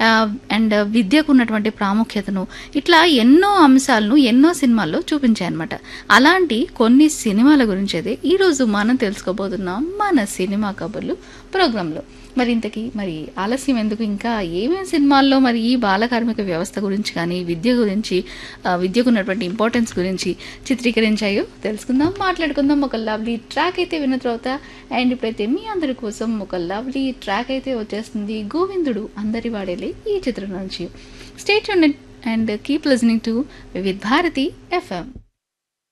and విద్యకు ఉన్నటువంటి ప్రాముఖ్యతను ఇట్లా ఎన్నో అంశాలను ఎన్నో సినిమాల్లో చూపించాయన్నమాట అలాంటి కొన్ని సినిమాల గురించి అయితే ఈరోజు మనం తెలుసుకోబోతున్నాం మన సినిమా కబుర్లు ప్రోగ్రాంలో మరి ఇంతకీ మరి ఆలస్యం ఎందుకు ఇంకా ఏమేమి సినిమాల్లో మరి ఈ బాల కార్మిక వ్యవస్థ గురించి కానీ విద్య గురించి ఆ, విద్యకు ఉన్నటువంటి ఇంపార్టెన్స్ గురించి చిత్రీకరించాయో తెలుసుకుందాం మాట్లాడుకుందాం ఒక లవ్లీ ట్రాక్ అయితే విన్న తర్వాత అండ్ ఇప్పుడైతే మీ అందరి కోసం ఒక లవ్లీ ట్రాక్ అయితే వచ్చేస్తుంది గోవిందుడు అందరి వాడేలే ఈ చిత్రం నుంచి stay and keep listening to with Bharati FM